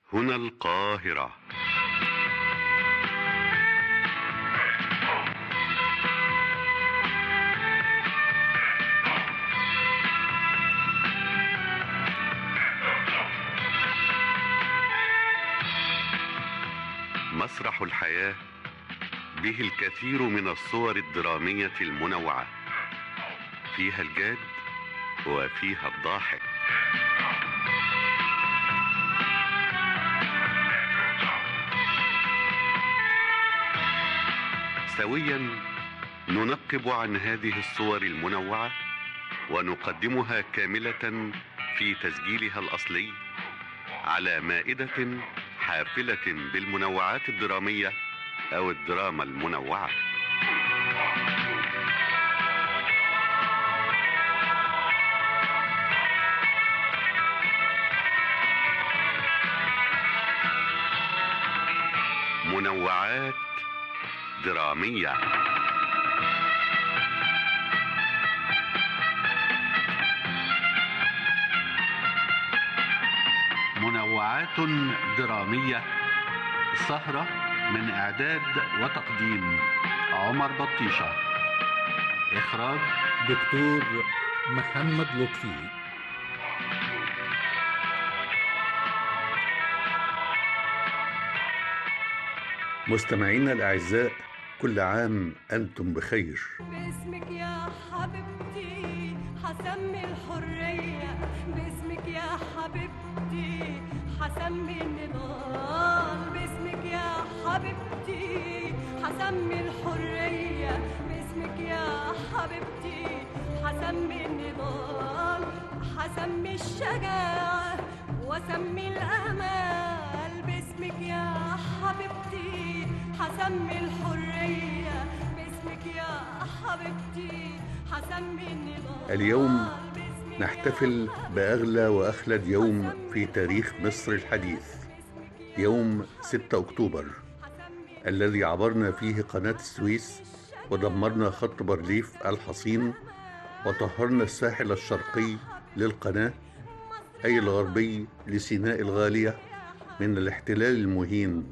هنا القاهرة مسرح الحياة به الكثير من الصور الدرامية المنوعة فيها الجاد وفيها الضاحك سويا ننقب عن هذه الصور المنوعة ونقدمها كاملة في تسجيلها الأصلي على مائدة حافلة بالمنوعات الدرامية أو الدراما المنوعة منوعات درامية منوعات درامية سهرة من إعداد وتقديم عمر بطيشة إخراج دكتور محمد لطفي مستمعينا الأعزاء كل عام أنتم بخير باسمك يا حبيبتي حسمي الحرية باسمك يا حبيبتي حسمي النضال باسمك يا حبيبتي حسمي الحرية باسمك يا حبيبتي حسمي النضال حسمي الشجاعة وسمي الأمال باسمك يا حبيبتي حسمي الحرية باسمك يا حبيبتي حسمي النضال اليوم نحتفل بأغلى وأخلد يوم في تاريخ مصر الحديث يوم 6 أكتوبر الذي عبرنا فيه قناة السويس ودمرنا خط بارليف الحصين وطهرنا الساحل الشرقي للقناة أي الغربي لسيناء الغالية من الاحتلال المهين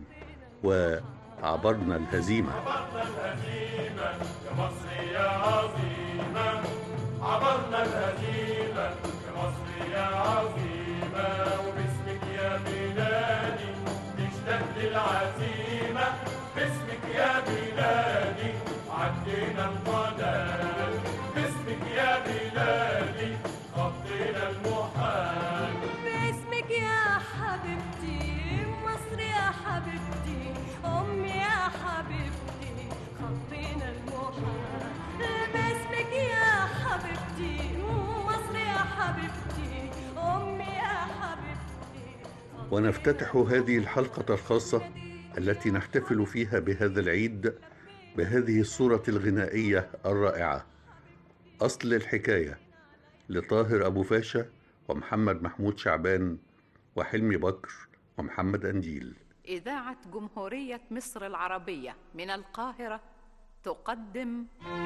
وعبرنا الهزيمة عبرنا الهزيمة يا مصر يا عظيمة عبرنا الهزيمة يا مصر يا عظيمة وباسمك يا بلادي نشتاق للعزيمة باسمك يا بلادي عدينا القناة باسمك يا بلادي خطينا المحال باسمك يا حبيبتي مصر يا حبيبتي أمي يا حبيبتي خطينا المحال باسمك يا حبيبتي مصر يا حبيبتي أمي يا حبيبتي ونفتتح هذه الحلقة الخاصة التي نحتفل فيها بهذا العيد بهذه الصورة الغنائية الرائعة أصل الحكاية لطاهر أبو فاشا ومحمد محمود شعبان وحلمي بكر ومحمد أنديل إذاعة جمهورية مصر العربية من القاهرة تقدم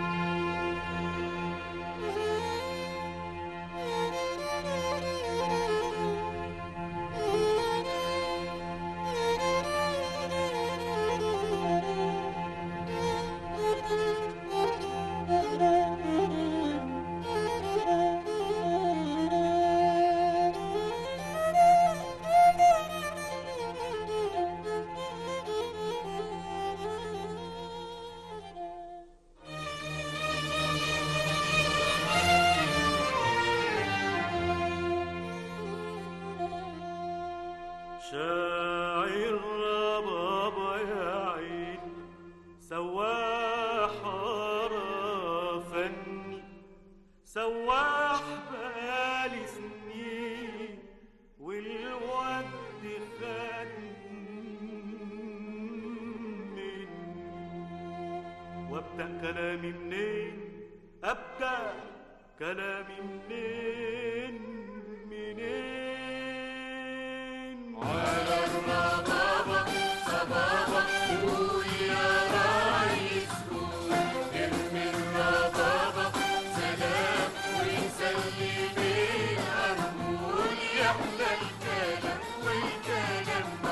شاعر بابا يا عين سواح فني سواح بالي سنين والود خد مني وابدا كلامي منين ابدا كلامي منين منين يحلى الكلام والكلام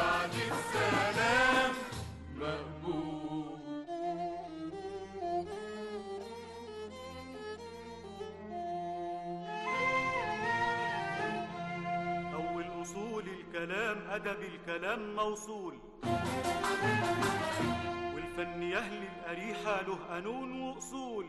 مادام أدب الكلام موصول والفن يهلي الأريحة له قانون وأصول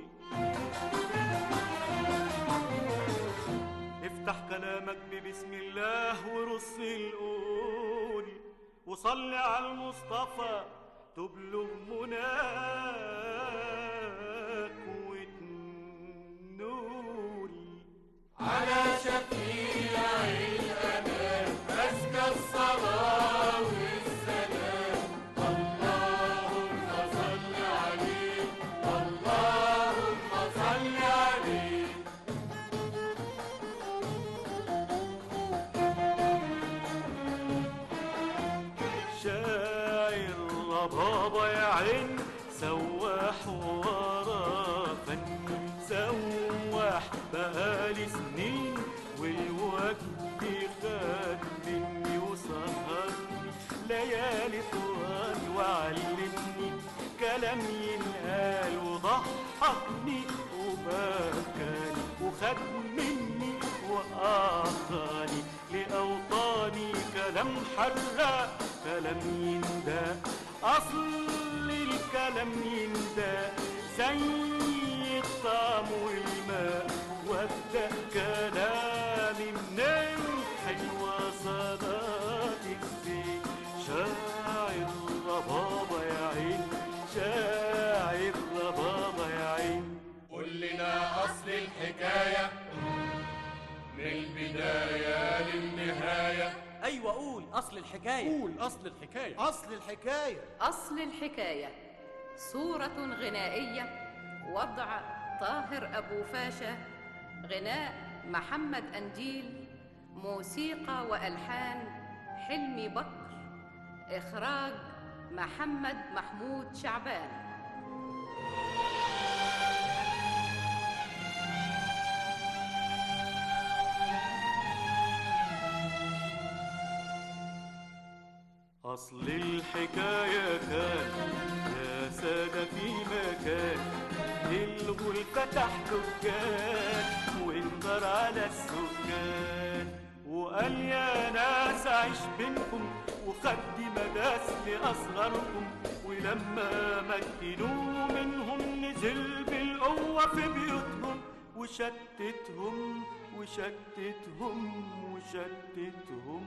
افتح كلامك ببسم الله ورص القول وصلي على المصطفى تبلغ مناك وتنول شاعر ربابة يا عين سواح ورا فني سواح بقالي سنين والوقت خد مني وسهرني ليالي طوال وعلمني كلام ينقال وضحكني وبكاني وخد مني وأعطاني لأوطاني كلام حراق كلام يندى أصل الكلام يندى زي الطعم والماء وابدأ كلامي منين حلوة صلاة الزين شاعر ربابة يا عين شاعر ربابة يا عين قول لنا أصل الحكاية من البداية للنهاية ايوه قول اصل الحكايه قول أصل الحكاية أصل الحكاية أصل الحكاية صورة غنائية وضع طاهر أبو فاشا غناء محمد أنديل موسيقى وألحان حلمي بكر إخراج محمد محمود شعبان أصل الحكاية كان يا سادة في مكان الغول فتح دكان وانظر على السكان وقال يا ناس عيش بينكم وخدي مداس لأصغركم ولما مكنوه منهم نزل بالقوة في بيوتهم وشتتهم وشتتهم وشتتهم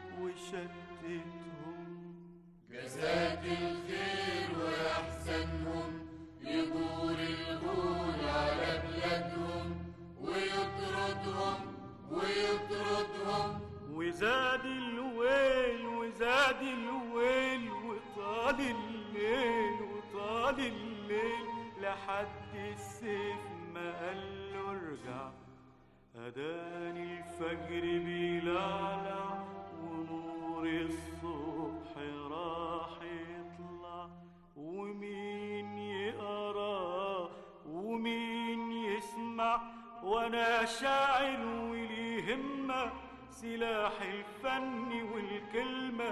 وشتتهم جزاك الخير وأحسنهم يدور الغول على بلادهم ويطردهم ويطردهم وزاد الويل وزاد الويل وطال الليل وطال الليل لحد السيف ما قال له ارجع أذان الفجر بيلعلع ونور الصبح راح يطلع ومين يقرا ومين يسمع وانا شاعر ولي همة سلاح الفن والكلمة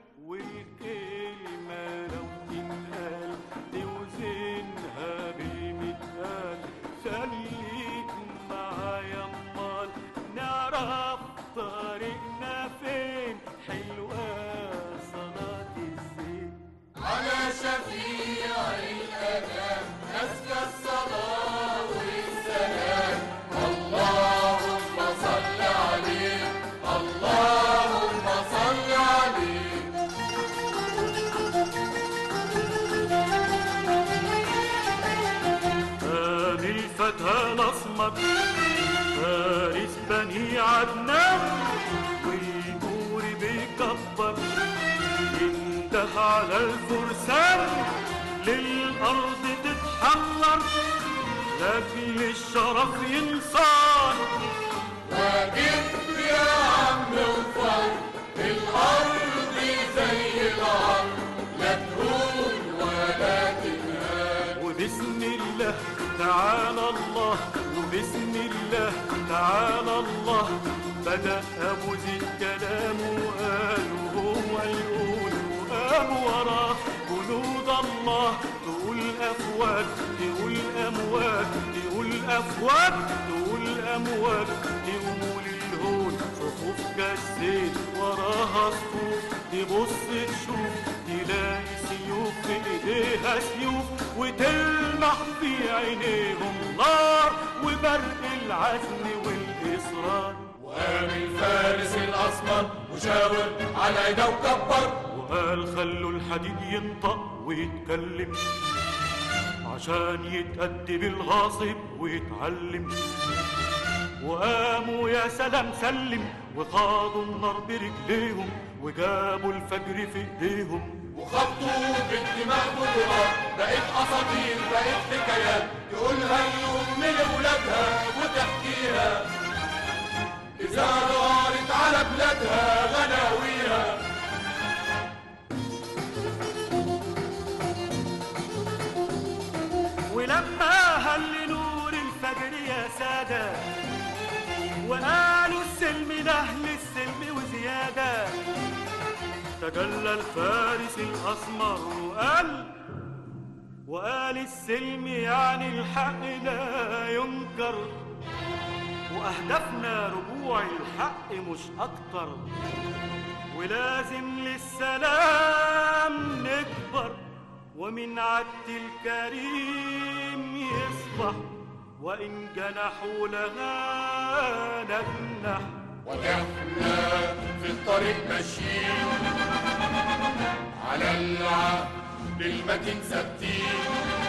والكلمة لو تنقال توزنها بالمثال خليك معايا امال نعرف طريقنا فين حلوة صلاة الزين على شفيع الأنام أزكى الصلاة والسلام اللهم صل عليه اللهم صل عليه قام الفتى الأسمر فارس بني عدنان والجور بيكبر ينده على الفرسان للأرض تتحرر لأجل الشرف ينصان واجب يا عم وفر الأرض زي الأرض لا تهون ولا تنهار وبسم الله تعالى الله وبسم الله تعالى الله بدأ أبو زيد كلامه وقال وهو يقول وقام وراه جنود الله تقول أفواج تقول أمواج تقول أفواج تقول أمواج تقول الهون صفوف كالزيت وراها صفوف تبص تشوف تلاقي سيوف في ايديها سيوف وتلمح في عينيهم نار وبرق العزم والاصرار وقام الفارس الاسمر وشاور على ايده وكبر وقال خلوا الحديد ينطق ويتكلم عشان يتأدب الغاصب ويتعلم وقاموا يا سلام سلم وخاضوا النار برجليهم وجابوا الفجر في ايديهم وخبطوا بالدماء والرماد بقت اساطير بقت حكايات تقولها اليوم لاولادها وتحكيها اذا دارت على بلادها غناويها ولما هل نور الفجر يا سادة وقالوا السلم لأهل السلم وزيادة تجلى الفارس الأسمر وقال وقال السلم يعني الحق لا ينكر وأهدافنا رجوع الحق مش أكتر ولازم للسلام نكبر ومن عد الكريم يصبح وإن جنحوا لها نجنح واحنا في الطريق ماشيين على العهد المتين ثابتين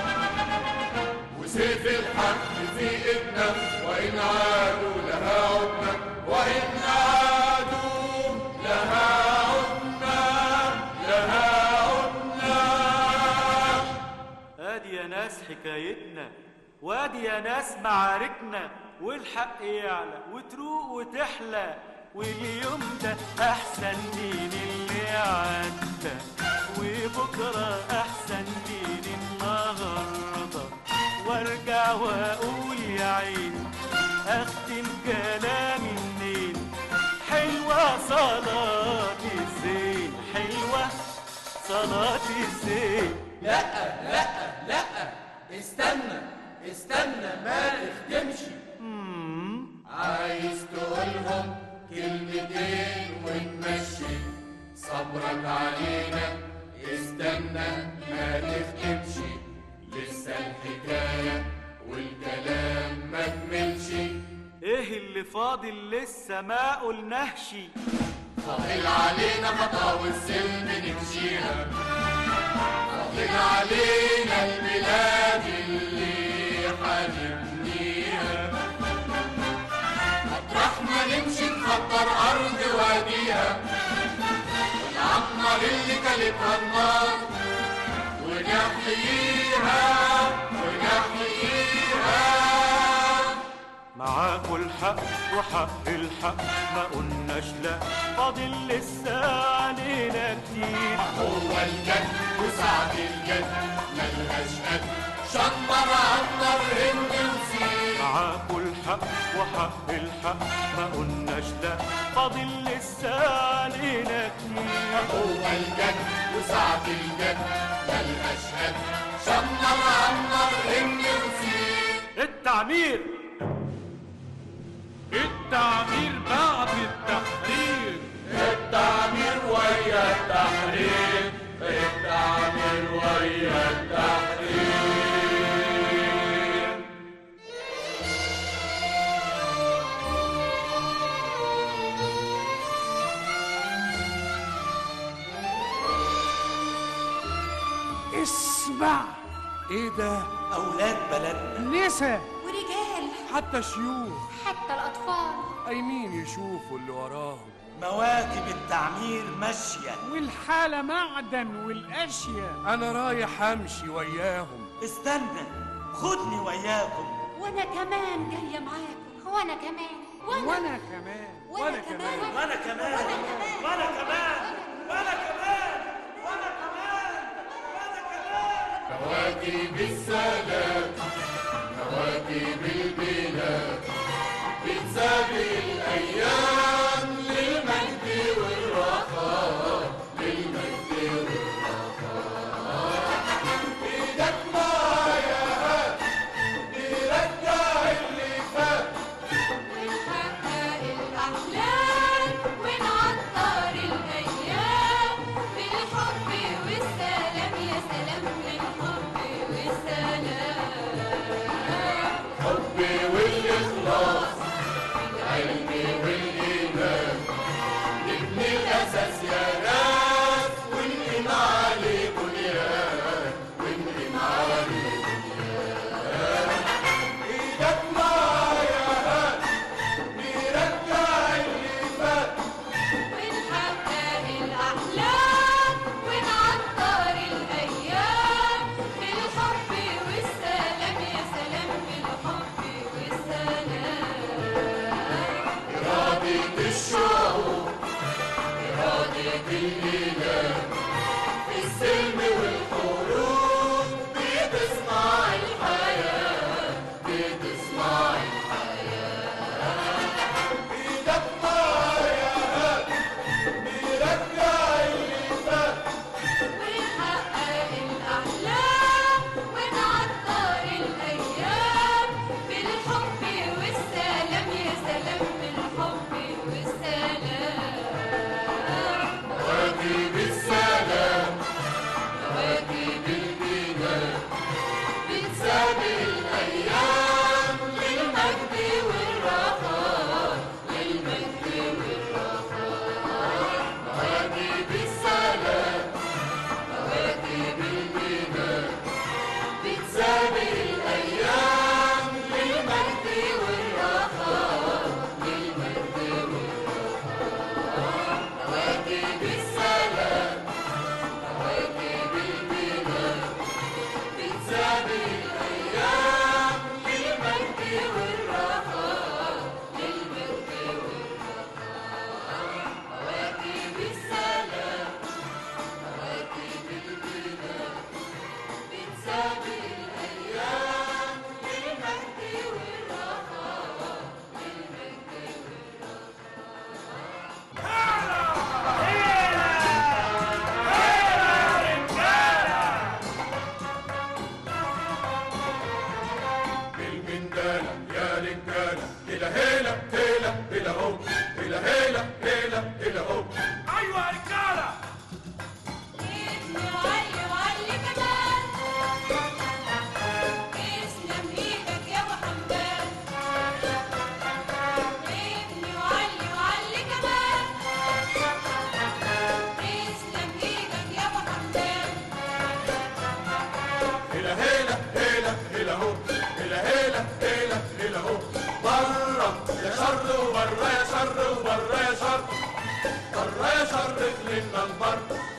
وسيف الحق في ايدنا وان عادوا لها عدنا وان عادوا لها عدنا لها عدنا ادي يا ناس حكايتنا وادي يا ناس معاركنا والحق يعلى وتروق وتحلى واليوم ده احسن من اللي عدى وبكره احسن من النهارده وارجع واقول يا عيني اختم كلامي منين حلوه صلاه الزين حلوه صلاه الزين لا لا لا استنى استنى ما تخدمش عايز تقولهم كلمتين ونمشي صبرك علينا استنى ما تخدمش لسه الحكاية والكلام ما كملش ايه اللي فاضل لسه ما قلناهش فاضل علينا خطاوي السلم نمشيها فاضل علينا البلاد اللي حنبنيها مطرح ما نمشي نخطر أرض واديها ونعمر اللي كلتها النار ونحييها ونحييها معاكوا الحق وحق الحق ما قلناش لا فاضل لسه علينا كتير هو الجد وسعد الجد ملهاش قد شمر عنبر هند وسير معاكوا الحق وحق الحق ما قلناش لا فاضل لسه علينا كتير هو الجد وسعد الجد ملهاش قد شمر عنبر هند وسير التعمير التعمير بعد التحرير التعمير ويا التحرير التعمير ويا التحرير اسمع ايه ده أولاد بلدنا نسا ورجال حتى شيوخ حتى الأطفال قايمين يشوفوا اللي وراهم مواكب التعمير ماشية والحالة معدن والأشياء أنا رايح أمشي وياهم استنى خدني وياكم وأنا كمان جاية معاكم وأنا كمان وأنا وأنا كمان وأنا كمان وأنا كمان وأنا كمان وأنا كمان وأنا كمان وأنا كمان وأنا كمان نواكب السادات نواكب البلاد بتسابق الأيام للمجد والرخاء للمجد والرخاء إيدك معايا هات نرجع اللي فات ونحقق الأحلام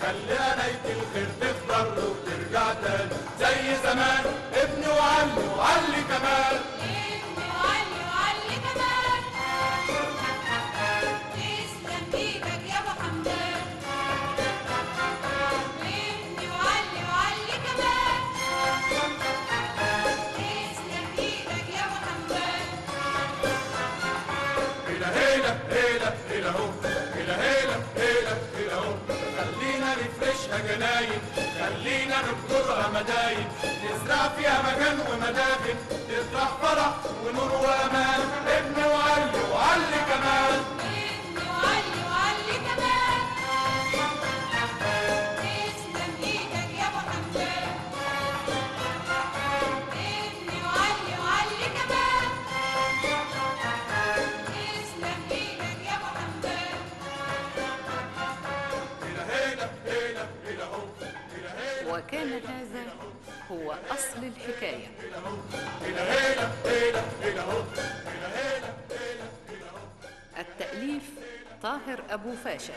خلي قناية الخير تخضر وترجع تاني زي زمان ابني وعلي وعلي كمان ابني وعلي وعلي كمان تسلم ايدك يا ابو حمدان ابني وعلي وعلي كمان تسلم ايدك يا ابو حمدان هيلا هيلا هيلا هيلا هو هيلا هيلا هيلا هيلا هو خلينا نفرشها جناين خلينا نبكرها مداين نزرع فيها مكان ومدافن تطرح فرح ونور وامان ابن وعلي وعلي كمان ابني وعلي وعلي كمان تسلم ايدك يا ابو حمدان ابني وعلي وعلي كمان تسلم ايدك يا ابو حمدان هيلا هيلا هيلا هيلا هو هيلا هيلا وكان هذا هو أصل الحكاية هيلا هيلا هيلا هيلا هو هيلا هيلا التأليف طاهر أبو فاشا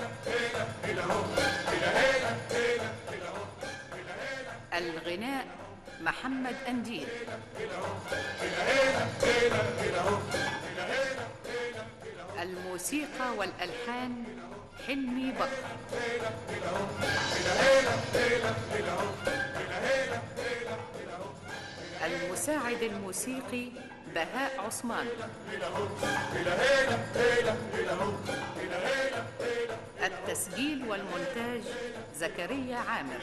الغناء محمد أنديل الموسيقى والألحان حلمي بكر المساعد الموسيقي بهاء عثمان التسجيل والمونتاج زكريا عامر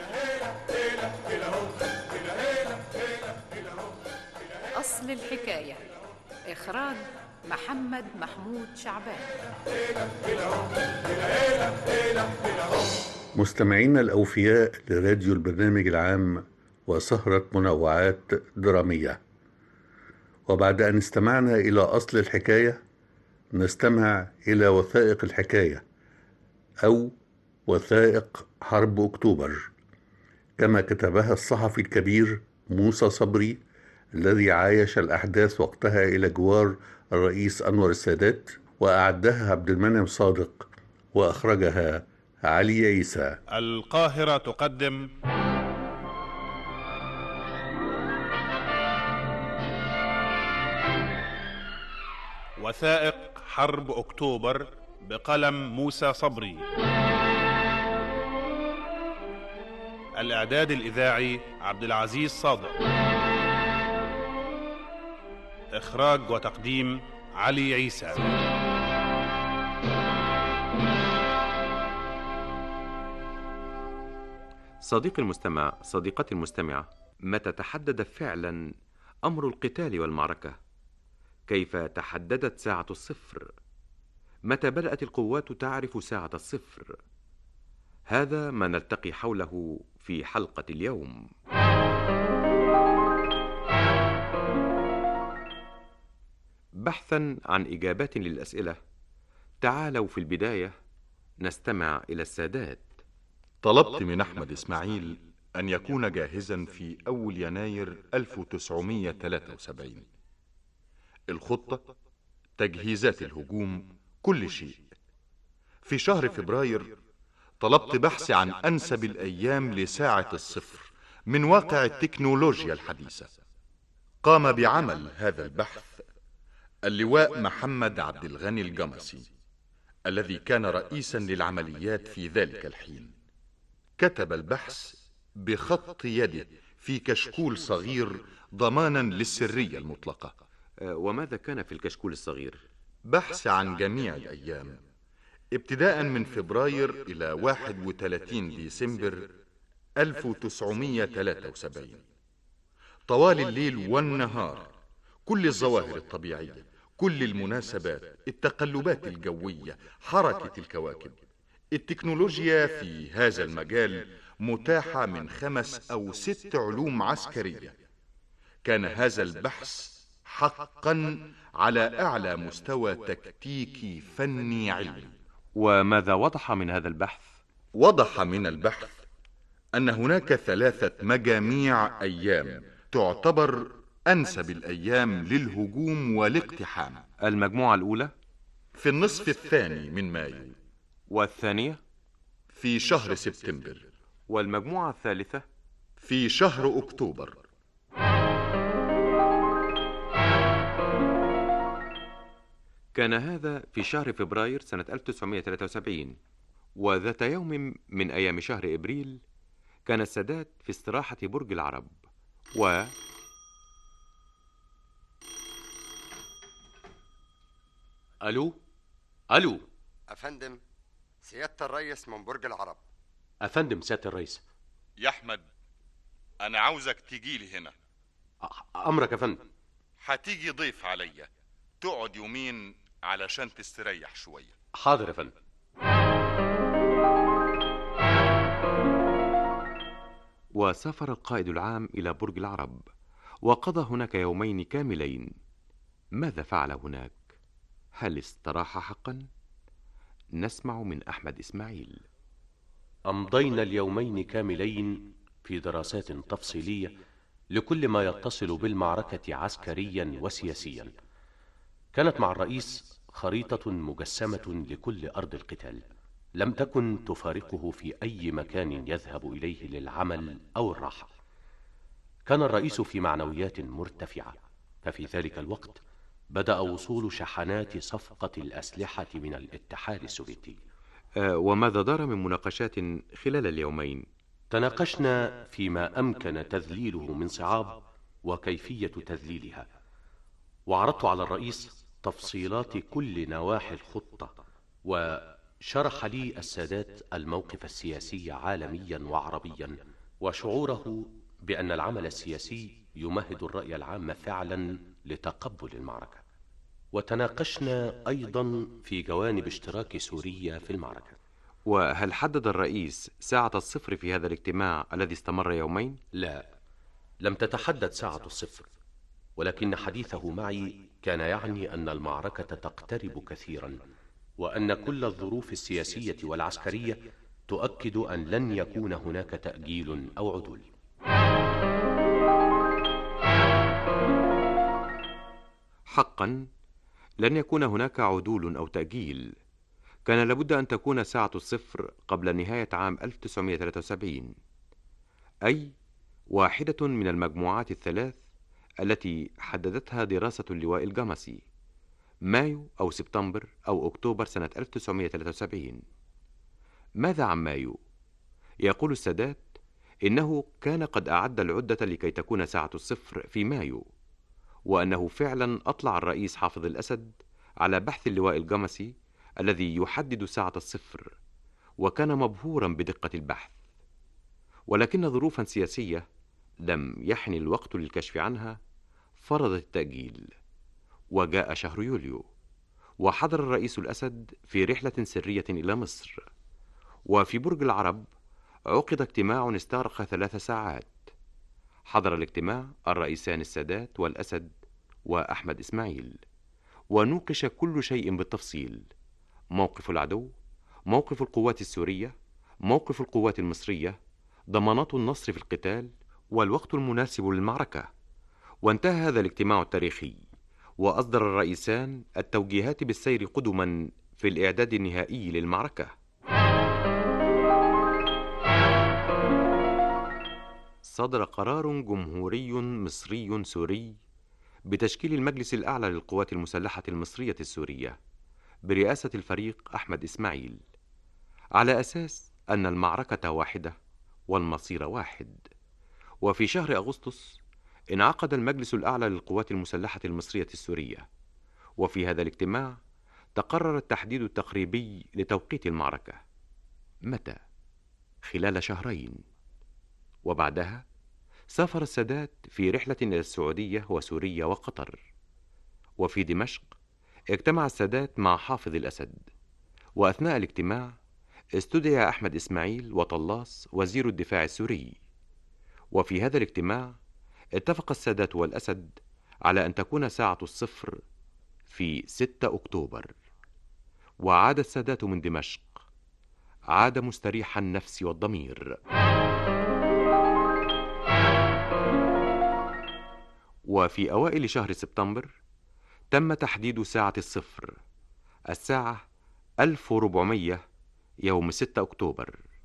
أصل الحكاية إخراج محمد محمود شعبان مستمعينا الأوفياء لراديو البرنامج العام وسهرة منوعات درامية وبعد أن استمعنا إلى أصل الحكاية نستمع إلى وثائق الحكاية أو وثائق حرب أكتوبر كما كتبها الصحفي الكبير موسى صبري الذي عايش الأحداث وقتها إلى جوار الرئيس أنور السادات وأعدها عبد المنعم صادق وأخرجها علي عيسى القاهرة تقدم وثائق حرب أكتوبر بقلم موسى صبري الإعداد الإذاعي عبد العزيز صادق إخراج وتقديم علي عيسى صديقي المستمع صديقتي المستمعة متى تحدد فعلا أمر القتال والمعركة كيف تحددت ساعة الصفر متى بدأت القوات تعرف ساعة الصفر هذا ما نلتقي حوله في حلقة اليوم بحثا عن إجابات للأسئلة تعالوا في البداية نستمع إلى السادات طلبت من أحمد إسماعيل أن يكون جاهزا في أول يناير 1973 الخطة تجهيزات الهجوم كل شيء في شهر فبراير طلبت بحث عن أنسب الأيام لساعة الصفر من واقع التكنولوجيا الحديثة قام بعمل هذا البحث اللواء محمد عبد الغني الجمسي الذي كان رئيسا للعمليات في ذلك الحين كتب البحث بخط يده في كشكول صغير ضمانا للسرية المطلقة وماذا كان في الكشكول الصغير؟ بحث عن جميع الأيام ابتداء من فبراير إلى 31 ديسمبر 1973 طوال الليل والنهار كل الظواهر الطبيعية كل المناسبات التقلبات الجوية حركة الكواكب التكنولوجيا في هذا المجال متاحة من خمس أو ست علوم عسكرية كان هذا البحث حقا على أعلى مستوى تكتيكي فني علمي وماذا وضح من هذا البحث؟ وضح من البحث أن هناك ثلاثة مجاميع أيام تعتبر أنسب الأيام للهجوم والاقتحام المجموعة الأولى في النصف الثاني من مايو والثانية في شهر سبتمبر والمجموعة الثالثة في شهر أكتوبر كان هذا في شهر فبراير سنة 1973 وذات يوم من أيام شهر إبريل كان السادات في استراحة برج العرب و الو الو أفندم سيادة الريس من برج العرب افندم سياده الرئيس يا أحمد أنا عاوزك تجيلي هنا امرك يا فندم هتيجي ضيف عليا تقعد يومين علشان تستريح شوية حاضر يا فندم وسافر القائد العام إلى برج العرب وقضى هناك يومين كاملين ماذا فعل هناك؟ هل استراح حقا؟ نسمع من أحمد إسماعيل امضينا اليومين كاملين في دراسات تفصيليه لكل ما يتصل بالمعركه عسكريا وسياسيا كانت مع الرئيس خريطه مجسمه لكل ارض القتال لم تكن تفارقه في اي مكان يذهب اليه للعمل او الراحه كان الرئيس في معنويات مرتفعه ففي ذلك الوقت بدا وصول شحنات صفقه الاسلحه من الاتحاد السوفيتي آه، وماذا دار من مناقشات خلال اليومين؟ تناقشنا فيما امكن تذليله من صعاب وكيفيه تذليلها وعرضت على الرئيس تفصيلات كل نواحي الخطه وشرح لي السادات الموقف السياسي عالميا وعربيا وشعوره بان العمل السياسي يمهد الراي العام فعلا لتقبل المعركه وتناقشنا ايضا في جوانب اشتراك سوريا في المعركه وهل حدد الرئيس ساعة الصفر في هذا الاجتماع الذي استمر يومين؟ لا لم تتحدد ساعه الصفر ولكن حديثه معي كان يعني ان المعركه تقترب كثيرا وان كل الظروف السياسيه والعسكريه تؤكد ان لن يكون هناك تاجيل او عدول حقا لن يكون هناك عدول أو تأجيل كان لابد أن تكون ساعة الصفر قبل نهاية عام 1973 أي واحدة من المجموعات الثلاث التي حددتها دراسة اللواء الجمسي مايو أو سبتمبر أو أكتوبر سنة 1973 ماذا عن مايو؟ يقول السادات إنه كان قد أعد العدة لكي تكون ساعة الصفر في مايو وأنه فعلا أطلع الرئيس حافظ الأسد على بحث اللواء الجمسي الذي يحدد ساعة الصفر وكان مبهورا بدقة البحث ولكن ظروفا سياسية لم يحن الوقت للكشف عنها فرضت التأجيل وجاء شهر يوليو وحضر الرئيس الأسد في رحلة سرية إلى مصر وفي برج العرب عقد اجتماع استغرق ثلاث ساعات حضر الاجتماع الرئيسان السادات والأسد وأحمد إسماعيل ونوقش كل شيء بالتفصيل موقف العدو موقف القوات السورية موقف القوات المصرية ضمانات النصر في القتال والوقت المناسب للمعركة وانتهى هذا الاجتماع التاريخي وأصدر الرئيسان التوجيهات بالسير قدما في الإعداد النهائي للمعركة صدر قرار جمهوري مصري سوري بتشكيل المجلس الأعلى للقوات المسلحة المصرية السورية برئاسة الفريق أحمد إسماعيل على أساس أن المعركة واحدة والمصير واحد وفي شهر أغسطس انعقد المجلس الأعلى للقوات المسلحة المصرية السورية وفي هذا الاجتماع تقرر التحديد التقريبي لتوقيت المعركة متى؟ خلال شهرين وبعدها سافر السادات في رحلة إلى السعودية وسوريا وقطر وفي دمشق اجتمع السادات مع حافظ الأسد وأثناء الاجتماع استدعي أحمد إسماعيل وطلاس وزير الدفاع السوري وفي هذا الاجتماع اتفق السادات والأسد على أن تكون ساعة الصفر في 6 أكتوبر وعاد السادات من دمشق عاد مستريح النفس والضمير وفي أوائل شهر سبتمبر تم تحديد ساعة الصفر الساعة 1400 يوم 6 أكتوبر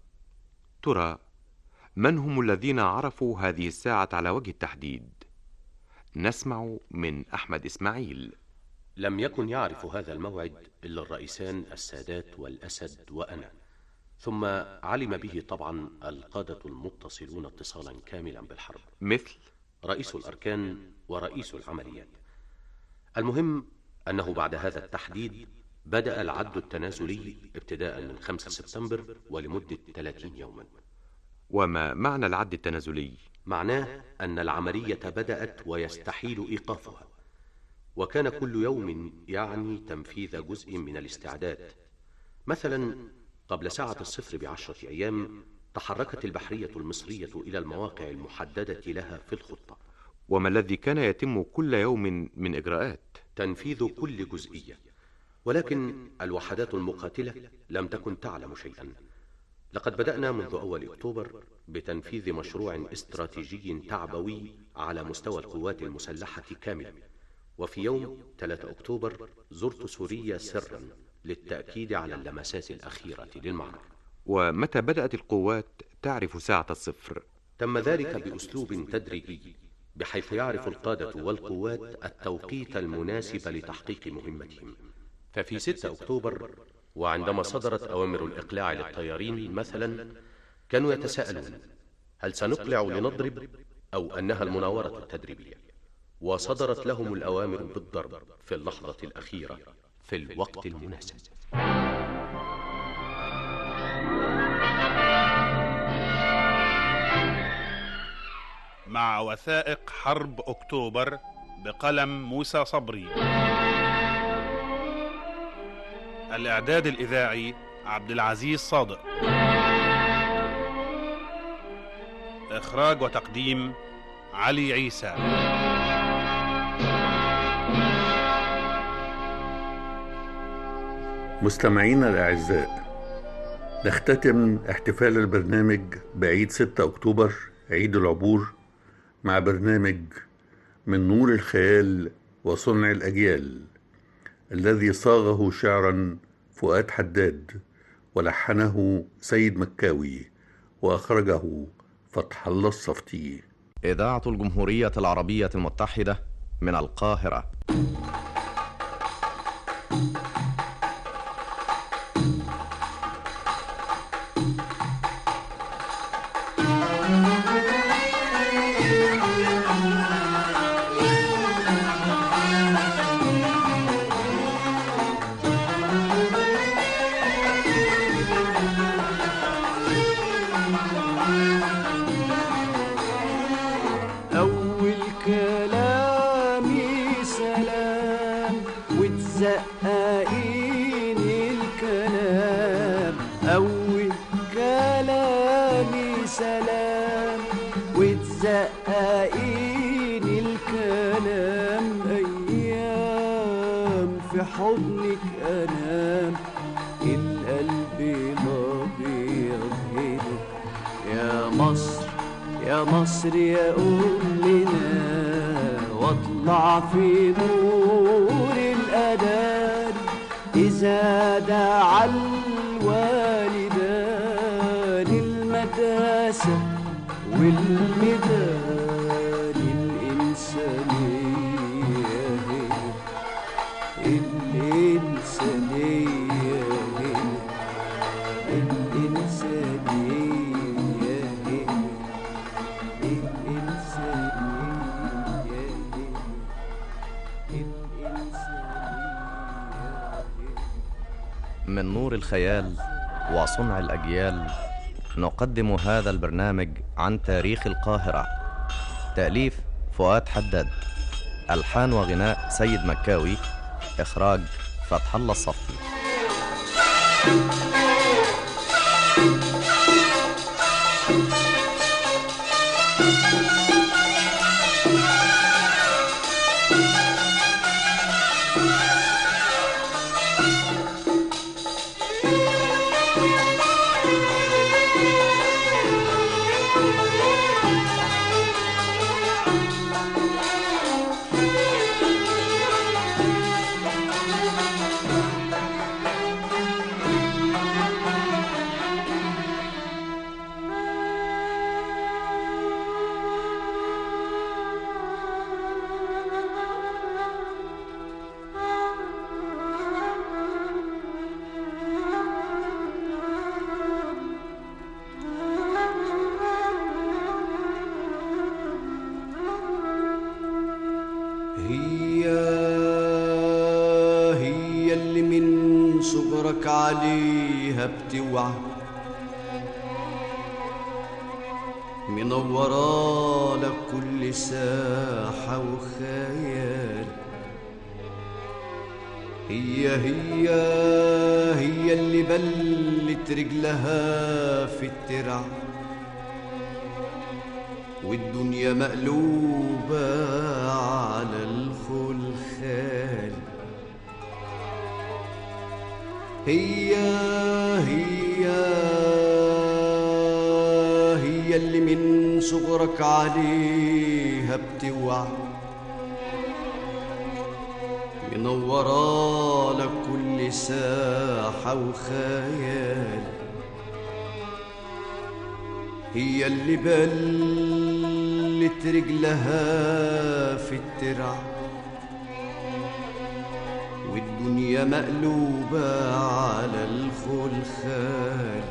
ترى من هم الذين عرفوا هذه الساعة على وجه التحديد؟ نسمع من أحمد إسماعيل لم يكن يعرف هذا الموعد إلا الرئيسان السادات والأسد وأنا ثم علم به طبعا القادة المتصلون اتصالا كاملا بالحرب مثل رئيس الأركان ورئيس العمليات المهم أنه بعد هذا التحديد بدأ العد التنازلي ابتداء من 5 سبتمبر ولمدة 30 يوما وما معنى العد التنازلي؟ معناه أن العملية بدأت ويستحيل إيقافها وكان كل يوم يعني تنفيذ جزء من الاستعداد مثلا قبل ساعة الصفر بعشرة أيام تحركت البحرية المصرية إلى المواقع المحددة لها في الخطة وما الذي كان يتم كل يوم من إجراءات؟ تنفيذ كل جزئية ولكن الوحدات المقاتلة لم تكن تعلم شيئا لقد بدأنا منذ أول أكتوبر بتنفيذ مشروع استراتيجي تعبوي على مستوى القوات المسلحة كاملا وفي يوم 3 أكتوبر زرت سوريا سرا للتأكيد على اللمسات الأخيرة للمعركة ومتى بدأت القوات تعرف ساعة الصفر؟ تم ذلك بأسلوب تدريجي بحيث يعرف القادة والقوات التوقيت المناسب لتحقيق مهمتهم ففي 6 أكتوبر وعندما صدرت أوامر الإقلاع للطيارين مثلا كانوا يتساءلون هل سنقلع لنضرب أو أنها المناورة التدريبية وصدرت لهم الأوامر بالضرب في اللحظة الأخيرة في الوقت المناسب مع وثائق حرب أكتوبر بقلم موسى صبري الإعداد الإذاعي عبد العزيز صادق إخراج وتقديم علي عيسى مستمعينا الأعزاء نختتم احتفال البرنامج بعيد 6 أكتوبر عيد العبور مع برنامج من نور الخيال وصنع الأجيال الذي صاغه شعرا فؤاد حداد ولحنه سيد مكاوي وأخرجه فتح الله الصفتي إذاعة الجمهورية العربية المتحدة من القاهرة أول كلامي سلام وتزققين الكلام أول كلامي سلام وتزققين الكلام أيام في حضنك أنام القلب الأبيض هنا يا مصر يا مصر يا أمنا واطلع في نور الأذان إذا دعا الوالدان المدرسة والميدان الإنسانية هنا الإنسانية هنا الإنسانية هنا من نور الخيال وصنع الأجيال نقدم هذا البرنامج عن تاريخ القاهرة تأليف فؤاد حداد ألحان وغناء سيد مكاوي إخراج فتح الله الصفتي عليها بتوعى منورة لك كل ساحة وخيال هي هي هي اللي بلت رجلها في الترع والدنيا مقلوبة على الخلخال هي هي هي اللي من صغرك عليها بتوعى منورة لك كل ساحة وخيال هي اللي بلت رجلها في الترع والدنيا مقلوبة على الخلخال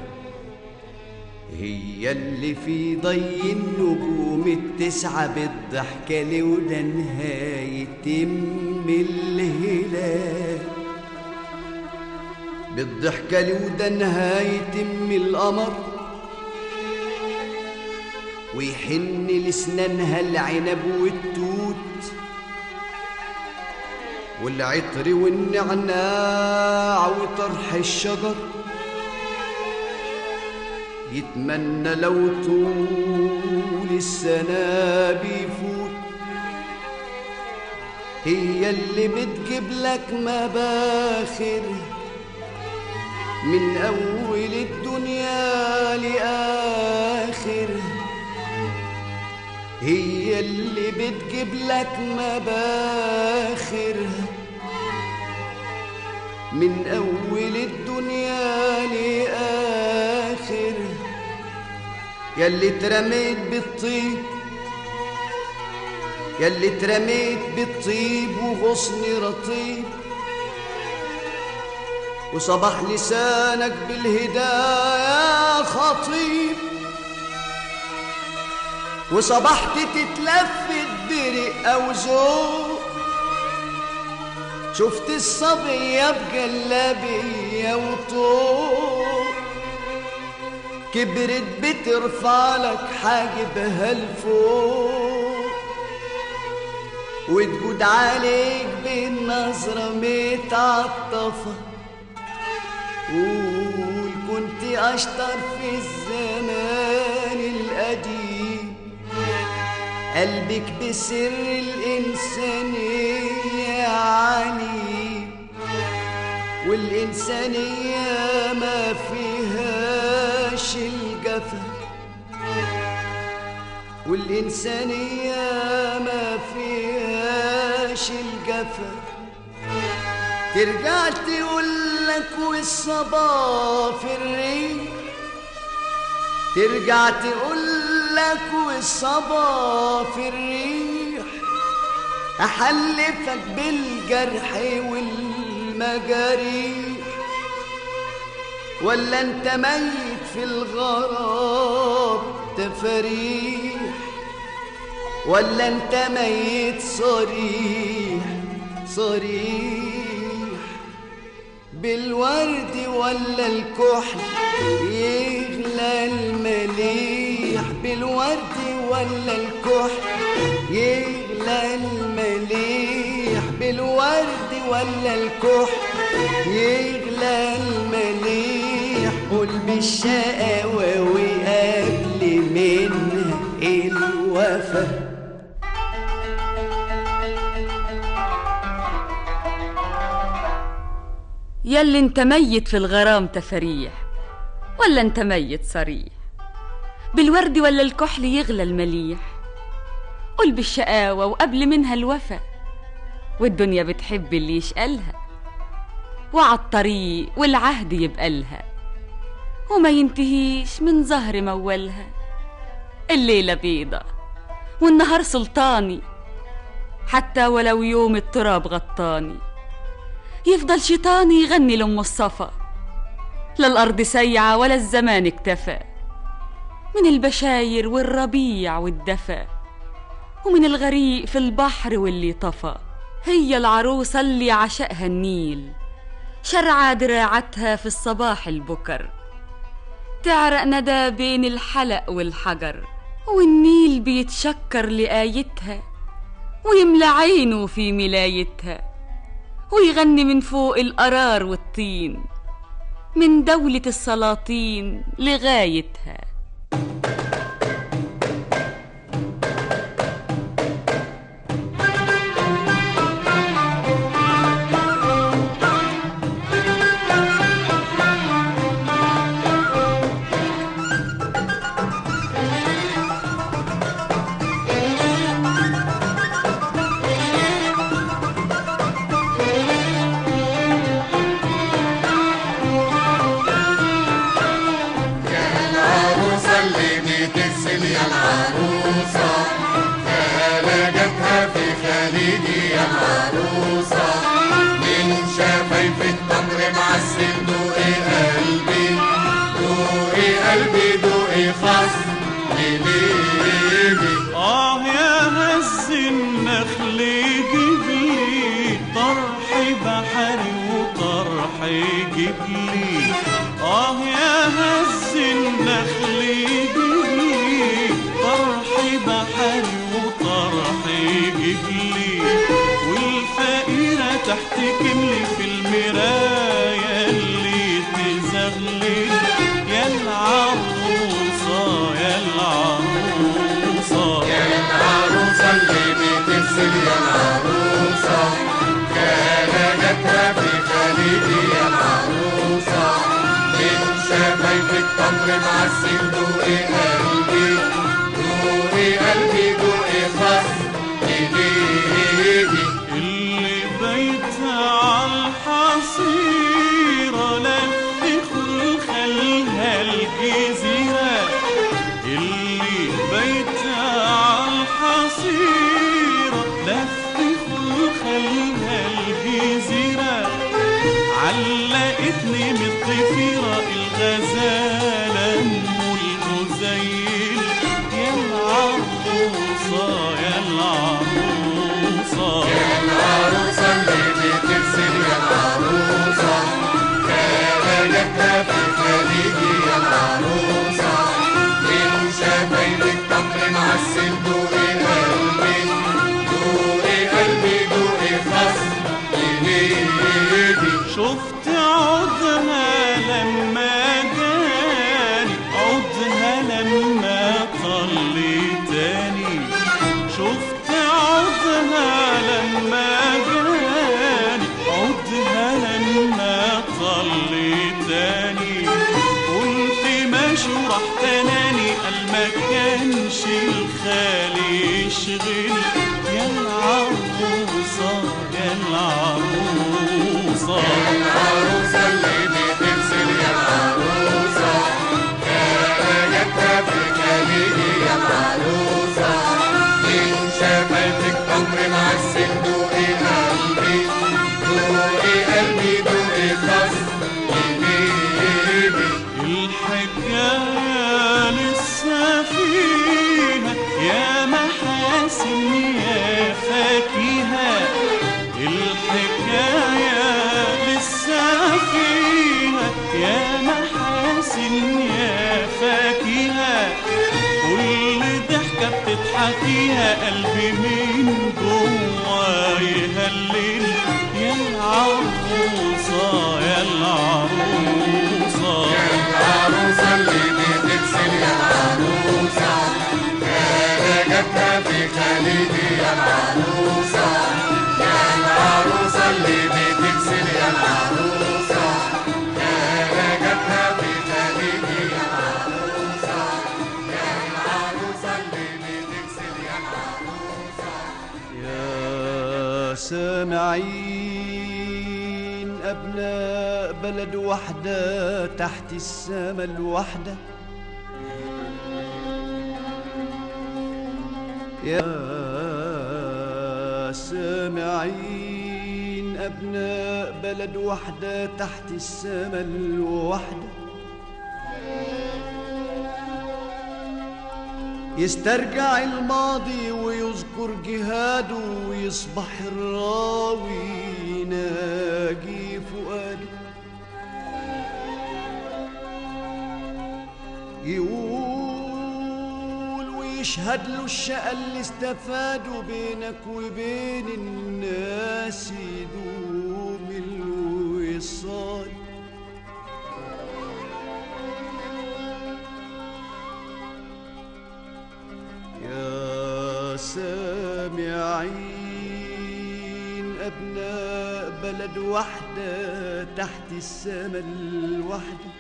هي اللي في ضي النجوم التسعة بالضحكة لولا نهاية تم الهلال بالضحكة لولا نهاية تم القمر ويحن لسنانها العنب والتوت والعطر والنعناع وطرح الشجر يتمنى لو طول السنة بيفوت هي اللي بتجيب لك مباخر من أول الدنيا لآخر هي اللي بتجيب لك مباخر من أول الدنيا لآخر ياللي اترميت بالطيب ياللي اترميت بالطيب وغصن رطيب وصبح لسانك بالهدايا خطيب وصبحت تتلفت برق أو ذوق شفت الصبية بجلابية وطوق كبرت بترفع لك حاجبها لفوق وتجود عليك بالنظرة متعطفة قول كنت أشطر في الزمان القديم قلبك بسر الإنسانية عليم والإنسانية ما فيهاش الجفا والإنسانية ما فيهاش الجفا ترجع تقولك والصبا في الريح ترجع تقولك والصبا في الريح أحلفك بالجرح والمجاريح ولا انت ميت في الغراب تفاريح ولا انت ميت صريح صريح بالورد ولا الكحل يغلى المليح بالورد ولا الكحل يغلى المليح بالورد ولا الكحل يغلى المليح قول بالشقاوة وقبل منها الوفا ياللي انت ميت في الغرام تفريح ولا انت ميت صريح بالورد ولا الكحل يغلى المليح قول بالشقاوة وقبل منها الوفا والدنيا بتحب اللي يشقلها وعالطريق والعهد يبقى لها وما ينتهيش من زهر مولها الليلة بيضة والنهار سلطاني حتى ولو يوم التراب غطاني يفضل شيطاني يغني لأم الصفا لا الأرض سيعة ولا الزمان اكتفى من البشاير والربيع والدفا ومن الغريق في البحر واللي طفى هي العروسة اللي عشقها النيل شرعى دراعتها في الصباح البكر تعرق ندى بين الحلق والحجر والنيل بيتشكر لآيتها ويملى عينه في ملايتها ويغني من فوق القرار والطين من دولة السلاطين لغايتها العروسة اللي بتغسل يا العروسة خلاجتها في خليجي يا العروسة من شفايف التمر معسل دوقي قلبي دوقي قلبي دوقي خص لبيبي آه يا هز النخل جيب لي طرح بحري وطرح جيب لي آه يا هز النخل جيب لي طرح بحري وطرح جيب لي والفقيرة تحتكم لي في المراية اللي تزغلل يا العروسة يا العروسة يا العروسة اللي بتغسل يا العروسة خلاجتها في خليجي يا العروسة من شفايف التمر معسل دوقي قلبي دوقي قلبي دوقي خص إيدي اللي بيت عالحصيرة لف خلخلها الجزيرة اللي بيت عالحصيرة لف خلخلها الجزيرة علقتني من الضفيرة الغزالة أم الغزيل يا العروسة يا العروسة يا العروسة اللي بتغسل يا العروسة خلاجتها في خليجي يا العروسة من شفايف التمر معسل دوقي قلبي دوقي قلبي دوقي خص إيدي شفت عودها لما جاني عودها لما طلي تاني شفت عودها لما جاني عودها لما طلي تاني كنت ماشي ورحت اناني قال ما كانش الخالي يشغل يا العروسة يا العروسة العروسة اللي بتغسل يا العروسة خلاجتها في خليجي يا العروسة من شفايفك تمر معسل دوقي قلبي دوقي قلبي دوقي خص إيدي الحكاية لسه فيها يا محاسن يا فاكهة الحكاية لسه فيها يا محاسن يا فاكهة كل ضحكة بتضحكيها قلبي من جوا يهلل يا العروسة يا العروسة يا العروسة اللي بتغسل يا العروسة خلاجتها في خليجي يا العروسة يا العروسة اللي بتغسل يا العروسة خلاجتها في خليجي يا العروسة يا العروسة اللي بتغسل يا العروسة يا سامعين أبناء بلد وحدة تحت السما الوحدة يا سامعين أبناء بلد وحدة تحت السما الوحدة يسترجع الماضي ويذكر جهاده ويصبح الراوي يناجي فؤاده يقول ويشهد له الشقى اللي استفادوا بينك وبين الناس يدوم الوصال يا سامعين أبناء بلد وحدة تحت السما الوحدة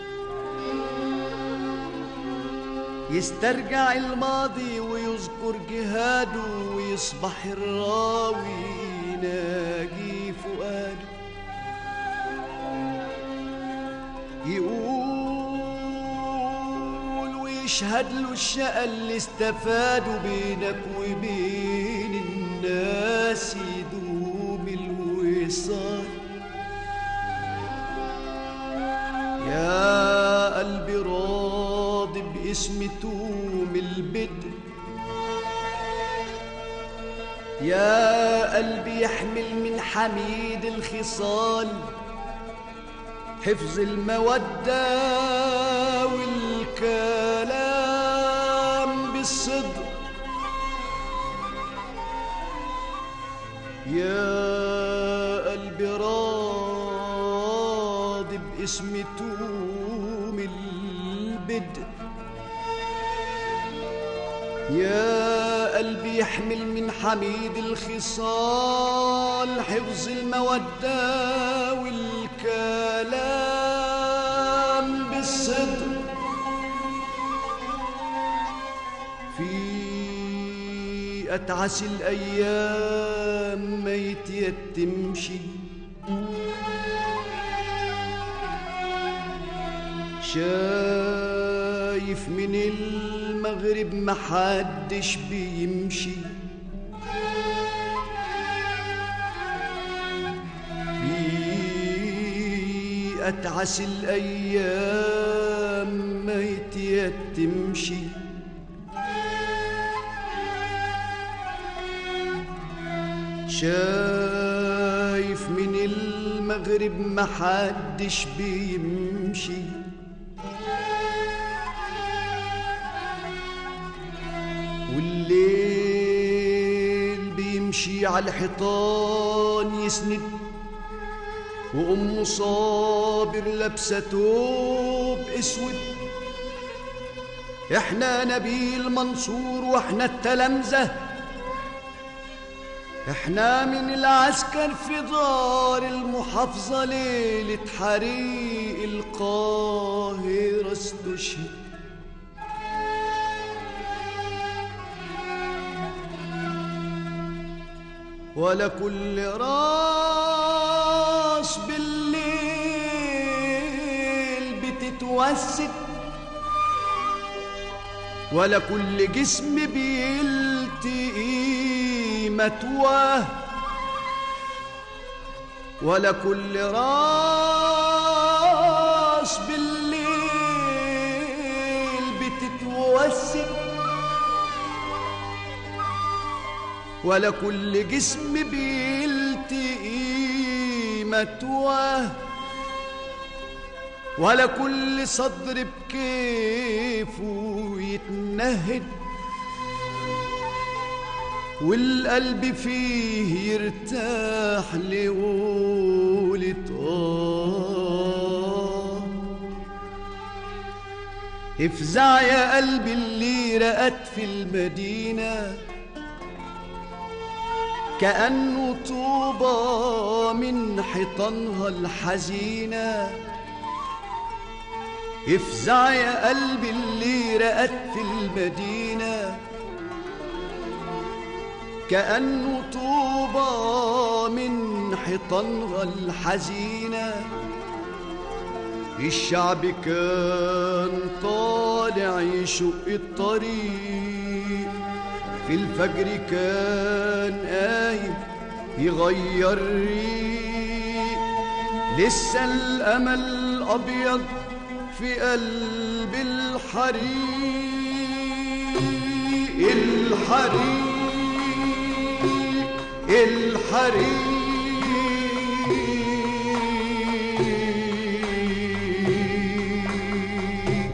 يسترجع الماضي ويذكر جهاده ويصبح الراوي يناجي فؤاده يقول ويشهد له الشقى اللي استفادوا بينك وبين الناس يدوم الوصال يا قلبي راضي باسم توم البدر يا قلبي يحمل من حميد الخصال حفظ المودة والكلام بالصدق يا قلبي راضي باسم توم البدء يا قلبي يحمل من حميد الخصال حفظ المودة والكلام بالصدق في أتعس الأيام ما يتيتمشي شايف من المغرب محدش بيمشي في أتعس الأيام ما يتيتمشي شايف من المغرب محدش بيمشي والليل بيمشي على الحيطان يسند وأم صابر لابسة توب اسود احنا نبيل منصور واحنا التلامذة احنا من العسكر في دار المحافظة ليلة حريق القاهرة استشهد ولا كل راس بالليل بتتوسد ولا كل جسم بيلتقي متواه ولا كل راس بالليل بتتوسد ولا كل جسم بيلتقي متواه ولا كل صدر بكيفه يتنهد والقلب فيه يرتاح لقولة آه افزع يا قلبي اللي رقت في المدينه كأنه طوبى من حيطانها الحزينة افزع يا قلبي اللي رقت في المدينة كأنه طوبى من حيطانها الحزينة الشعب كان طالع يشق الطريق في الفجر كان قايم يغير ريق لسه الامل ابيض في قلب الحريق الحريق الحريق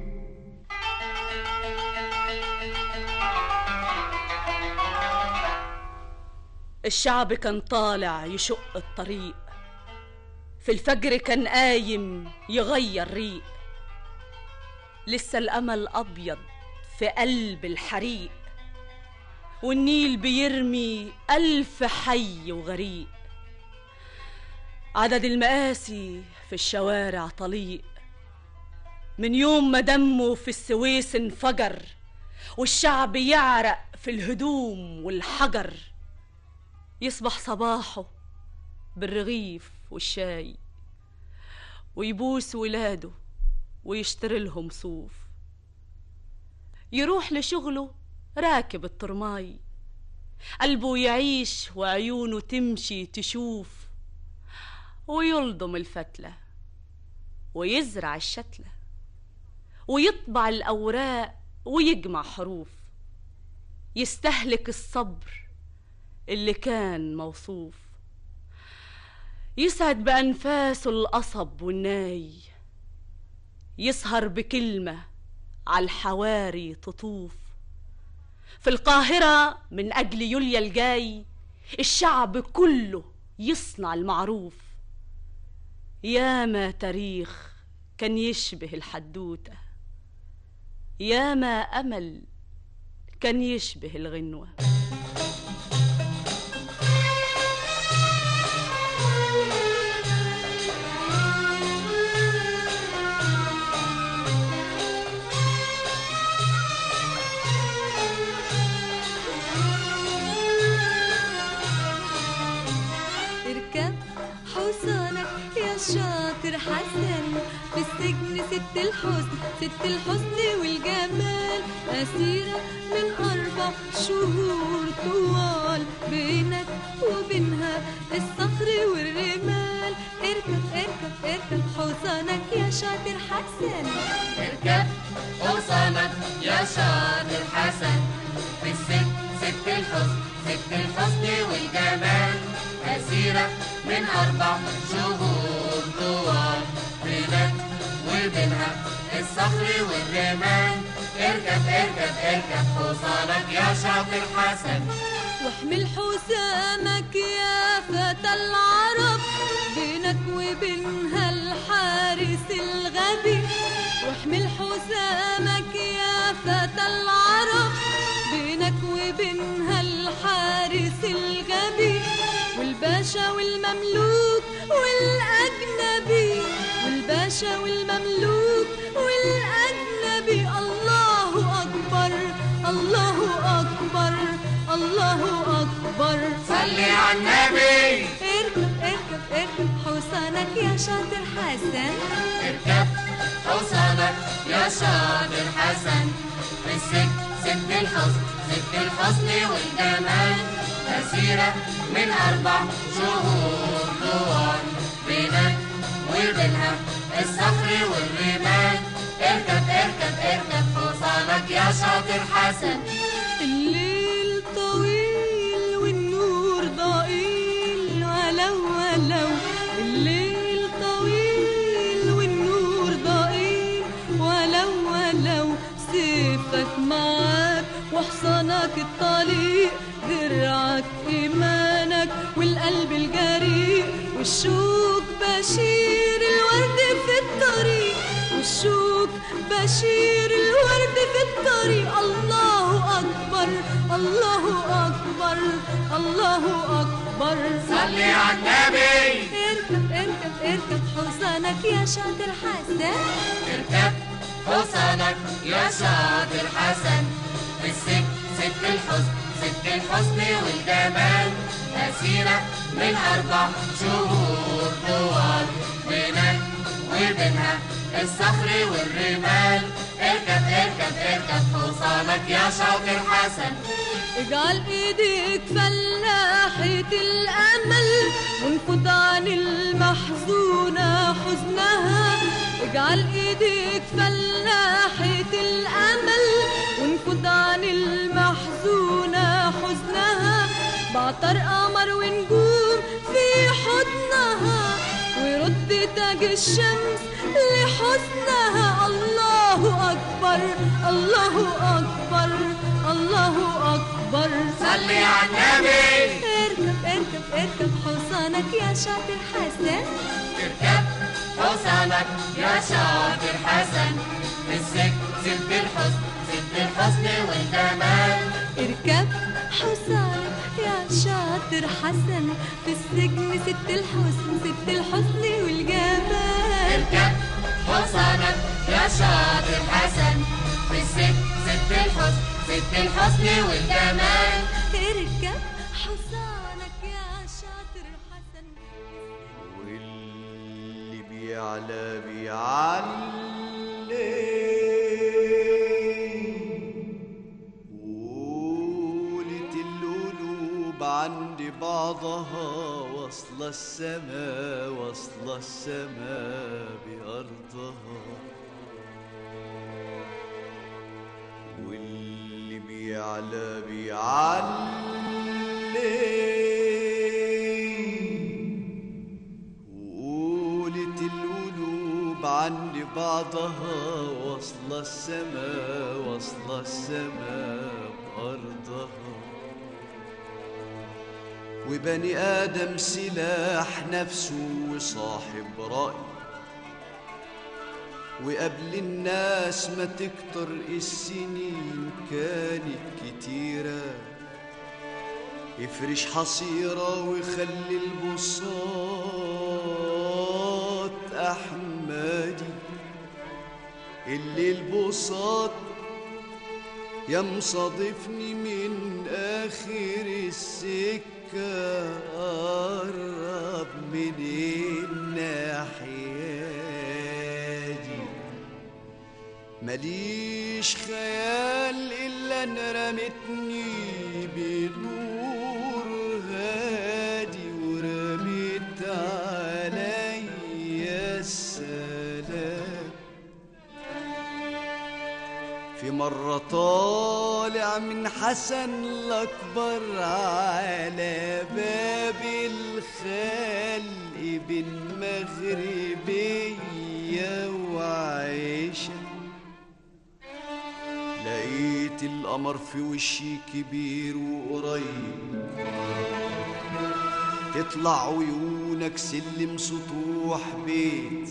الشعب كان طالع يشق الطريق في الفجر كان قايم يغير ريق لسه الأمل أبيض في قلب الحريق والنيل بيرمي ألف حي وغريق عدد المآسي في الشوارع طليق من يوم ما دمه في السويس انفجر والشعب يعرق في الهدوم والحجر يصبح صباحه بالرغيف والشاي ويبوس ولاده ويشتري لهم صوف يروح لشغله راكب الطرماي قلبه يعيش وعيونه تمشي تشوف ويلضم الفتلة ويزرع الشتلة ويطبع الأوراق ويجمع حروف يستهلك الصبر اللي كان موصوف يسعد بأنفاسه القصب والناي يسهر بكلمة على الحواري تطوف في القاهرة من أجل يوليا الجاي الشعب كله يصنع المعروف ياما تاريخ كان يشبه الحدوتة ياما أمل كان يشبه الغنوة اركب حصانك يا شاطر حسن في السجن ست الحسن ست الحسن والجمال أسيرة من أربع شهور طوال بينك وبينها الصخر والرمال اركب اركب اركب حصانك يا شاطر حسن اركب حصانك يا شاطر حسن في الست ست الحسن ست الحسن والجمال أسيرة من أربع شهور طوال بينك وبينها الصخر والرمال اركب اركب اركب حصانك يا شاطر حسن واحمل حسامك يا فتى العرب بينك وبينها الحارس الغبي واحمل حسامك يا فتى العرب بينك وبينها الحارس الغبي والباشا والمملوك والأجنبي والباشا والمملوك والأجنبي الله أكبر الله أكبر الله أكبر صلي على النبي اركب اركب اركب حصانك يا شاطر حسن اركب حصانك يا شاطر حسن في الست ست الحسن ست الحسن والجمال أسيرة من أربع شهور طوال بينك وبينها الصخر والرمال اركب اركب اركب حصانك يا شاطر حسن الليل طويل والنور ضئيل ولو ولو الليل طويل والنور ضئيل ولو ولو سيفك معاك وحصانك الطليق درعك إيمانك والقلب الجريء والشوك بشير الورد في الطريق والشوك بشير الورد في الطريق الله أكبر الله أكبر الله أكبر صلي على النبي اركب اركب اركب حصانك يا شاطر حسن اركب حصانك يا شاطر حسن في الست ست الحسن ست الحسن والجمال أسيرة من أربع شهور طوال بينك وبينها الصخر والرمال اركب اركب اركب حصانك يا شاطر حسن اجعل ايديك فلاحة الامل وانفض عن المحزونة حزنها اجعل ايديك فلاحة الامل وانفض عن يعطر قمر ونجوم في حضنها ويرد تاج الشمس لحسنها الله أكبر الله أكبر الله أكبر صلي على النبي. اركب اركب اركب حصانك يا شاطر حسن اركب حصانك يا شاطر حسن في السجن سد الحسن سد الحسن والجمال اركب حصانك يا شاطر حسن في السجن ست الحسن ست الحسن والجمال اركب حصانك يا شاطر حسن في السجن سد الحسن سد الحسن والجمال اركب حصانك يا شاطر حسن واللي بيعلى بيعلي قولت القلوب عند بعضها واصلة السما واصلة السما بأرضها واللي بيعلى بيعلي وقولت القلوب عند بعضها واصلة السما واصلة السما بأرضها وبني آدم سلاح نفسه وصاحب رأي وقبل الناس ما تكتر السنين كانت كتيرة افرش حصيرة وخلي البساط أحمدي اللي البساط يا مصادفني من آخر السكة قرب من الناحية دي ماليش خيال إلا إن رمتني بنور هادي ورميت عليا السلام في مرة طالع من حسن الأكبر على باب الخلق بين مغربية وعيشة لقيت القمر في وشي كبير وقريب تطلع عيونك سلم سطوح بيت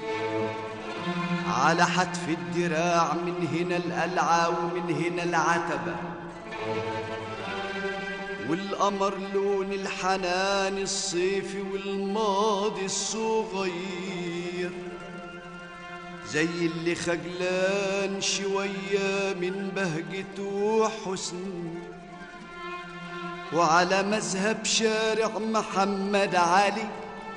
على حتف الدراع من هنا القلعة ومن هنا العتبة والقمر لون الحنان الصيفي والماضي الصغير زي اللي خجلان شوية من بهجته وحسن وعلى مذهب شارع محمد علي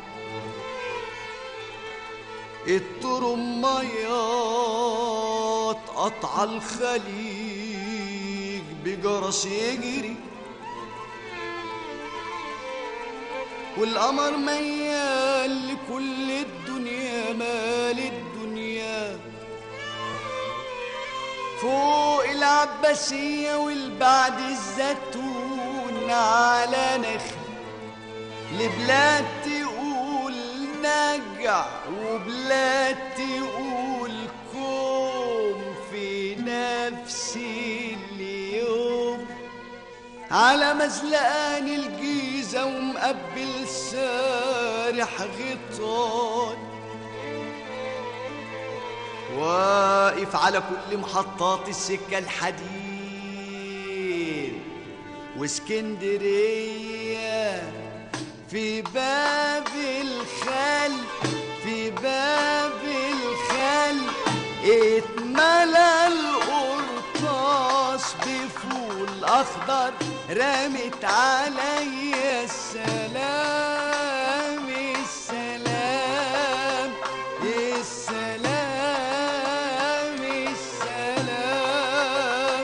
الطرميات قطع الخليج بجرس يجري والقمر ميال لكل الدنيا مال الدنيا فوق العباسية والبعد الزيتون على نخل لبلاد تقول نجع وبلاد تقول كوم في نفس اليوم على مزلقان الجيزة ومقبل سارح غطان واقف على كل محطات السكة الحديد واسكندرية في باب الخل في باب الخل اتملى القرطاس بفول اخضر رمت عليا السلام السلام السلام السلام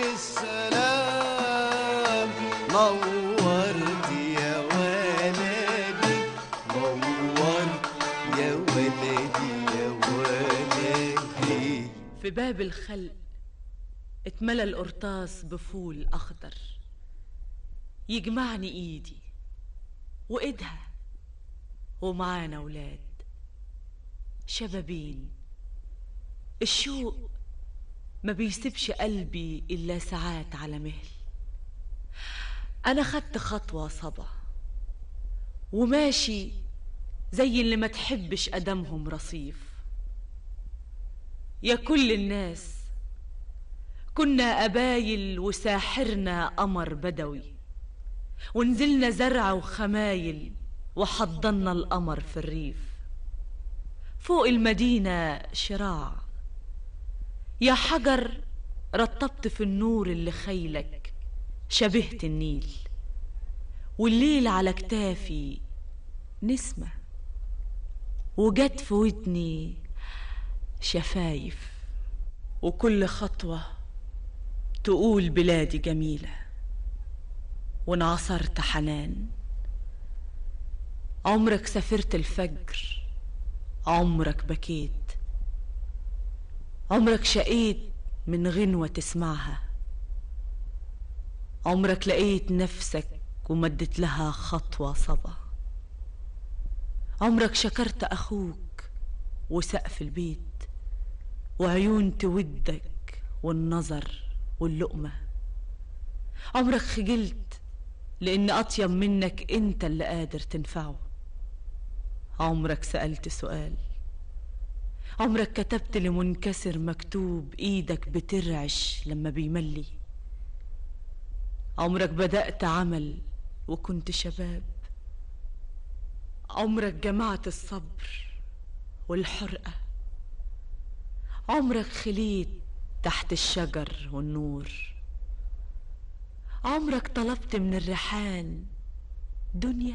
السلام نورت يا ولدي نورت يا ولدي يا ولدي في باب الخلق اتملى القرطاس بفول أخضر يجمعني ايدي وايدها ومعانا ولاد شبابين الشوق ما بيسيبش قلبي إلا ساعات على مهل أنا خدت خطوة صبا وماشي زي اللي ما تحبش أدمهم رصيف يا كل الناس كنا أبايل وساحرنا قمر بدوي ونزلنا زرع وخمايل وحضنا القمر في الريف فوق المدينة شراع يا حجر رطبت في النور اللي خيلك شبهت النيل والليل على كتافي نسمة وجت في ودني شفايف وكل خطوة تقول بلادي جميلة وانعصرت حنان عمرك سافرت الفجر عمرك بكيت عمرك شقيت من غنوة تسمعها عمرك لقيت نفسك ومدت لها خطوة صبا عمرك شكرت أخوك وسقف البيت وعيون تودك والنظر واللقمة عمرك خجلت لأن أطيب منك أنت اللي قادر تنفعه عمرك سألت سؤال عمرك كتبت لمنكسر مكتوب ايدك بترعش لما بيملي عمرك بدأت عمل وكنت شباب عمرك جمعت الصبر والحرقة عمرك خليت تحت الشجر والنور عمرك طلبت من الريحان دنيا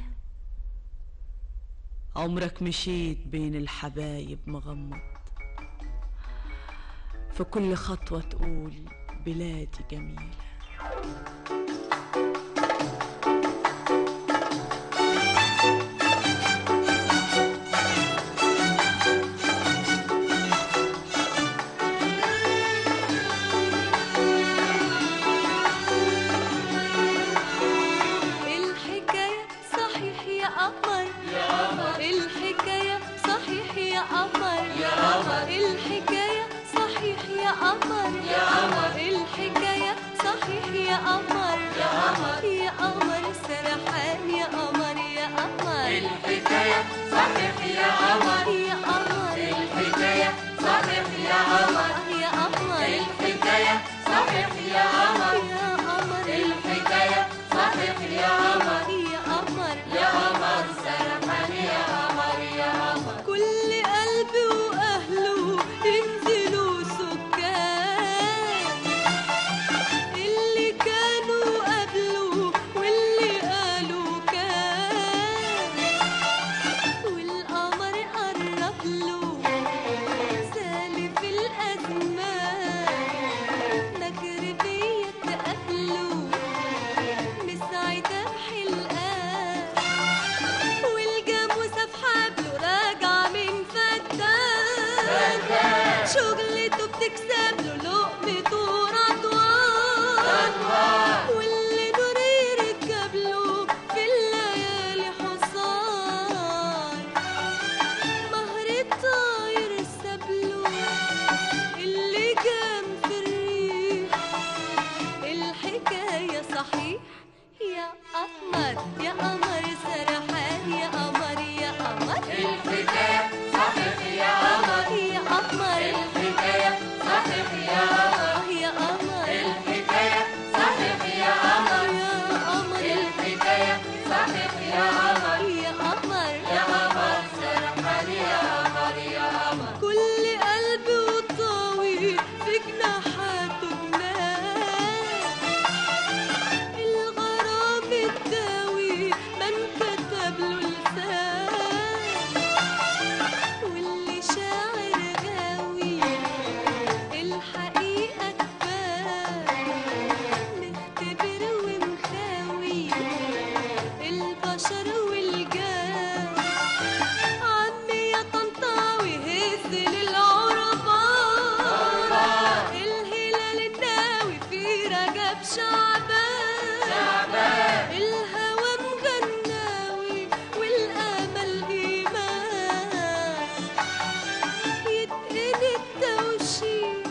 عمرك مشيت بين الحبايب مغمض في كل خطوة تقول بلادي جميلة الحكاية صحيح يا قمر يا قمر. الحكاية صحيح يا قمر يا قمر. الحكاية صحيح يا قمر يا قمر. الحكاية صحيح يا قمر يا قمر. يا قمر سرحان يا قمر يا قمر الحكاية صحيح يا قمر. يا قمر الحكاية صحيح يا قمر. يا قمر الحكاية صحيح يا قمر. يا قمر الحكاية صحيح يا قمر. يا قمر يا قمر سرحان يا قمر يا قمر كل قلب وأهله ينزلوا سكان اللي كانوا قبله واللي قالوا كان والقمر قرب له سالف الأزمان مغربية تقابله مسعدة بحلقان والجاموسة في حبله راجعة من فتان شغلته بتكسب له لقمته رضوان واللي نور يركب له في الليالي حصان مهر الطاير سابله اللي كان في الريح الحكاية صحيح يا قمر يا قمر سرحان يا قمر يا قمر الحكاية صحيح يا قمر. يا قمر الحكاية صحيح يا قمر. يا قمر الحكاية صحيح يا قمر. يا قمر الحكاية صحيح يا قمر. يا قمر يا قمر سرحان يا قمر يا قمر كل قلب وطاوي في جناحاته جنان الغرام الداوي من كتب له لسان واللي شاعر غاوي الحقيقة تبان نختبر ونخاوي البشر والجان عمي يا طنطاوي هز للعربان الهلال الناوي في رجب شعبان شعبان الهوى مغناوي والامل ايمان يتقل التوشيح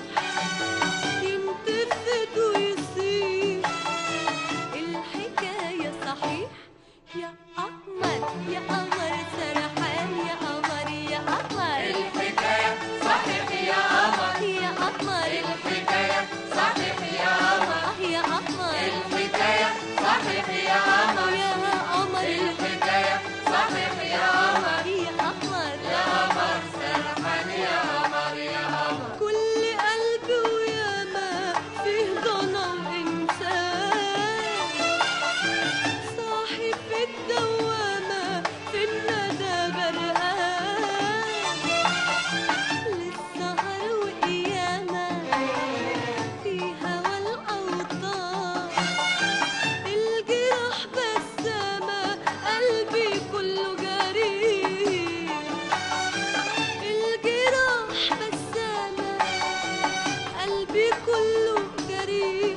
ينتفض ويصيح الحكايه صحيح يا قمر يا قمر سرحان يا قمر يا قمر الحكاية صحيح يا قمر يا قمر الحكاية صحيح يا قمر يا قمر الحكاية صحيح يا قمر يا قمر الحكاية صحيح يا قمر يا قمر يا قمر سرحان يا قمر يا قمر كل قلب وياما فيه ضنا وإنسان صاحب في الدوامة في الندى غرقان للسهر وقيامة في هوى الأوطان الجراح بسامة قلبي كله جريح الجراح بسامة قلبي كله جريح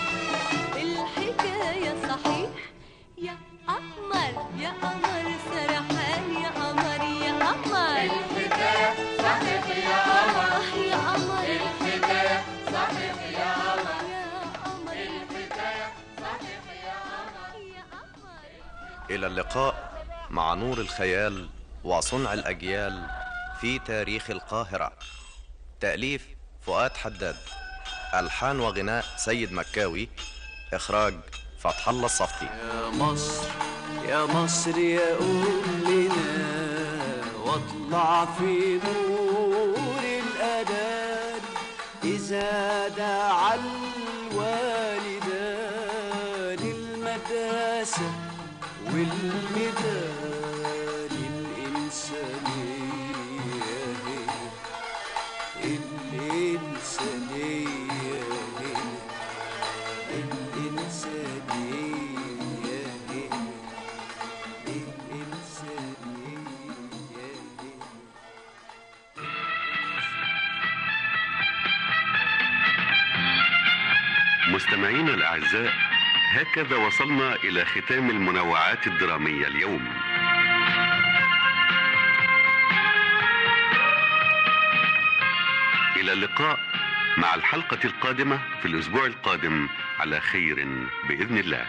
الحكاية صحيح يا قمر يا قمر سرحان يا قمر يا قمر الحكاية صحيح يا قمر آه يا قمر الحكاية صحيح يا قمر الحكاية صحيح يا قمر إلى اللقاء مع نور الخيال وصنع الأجيال في تاريخ القاهرة تأليف فؤاد حداد ألحان وغناء سيد مكاوي إخراج فتح الله الصفتي يا مصر يا مصر يا قول لنا واطلع في نور الأذان إذا دعا الوالدان المدرسة والميدان الإنسانية هي الإنسانية هي الإنسانية هي الإنسانية هي مستمعينا الأعزاء هكذا وصلنا إلى ختام المنوعات الدرامية اليوم إلى اللقاء مع الحلقة القادمة في الأسبوع القادم على خير بإذن الله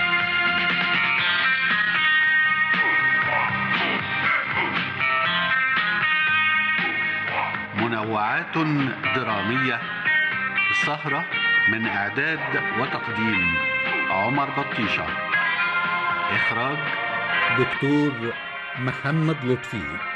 منوعات درامية سهرة من إعداد وتقديم عمر بطيشة إخراج دكتور محمد لطفي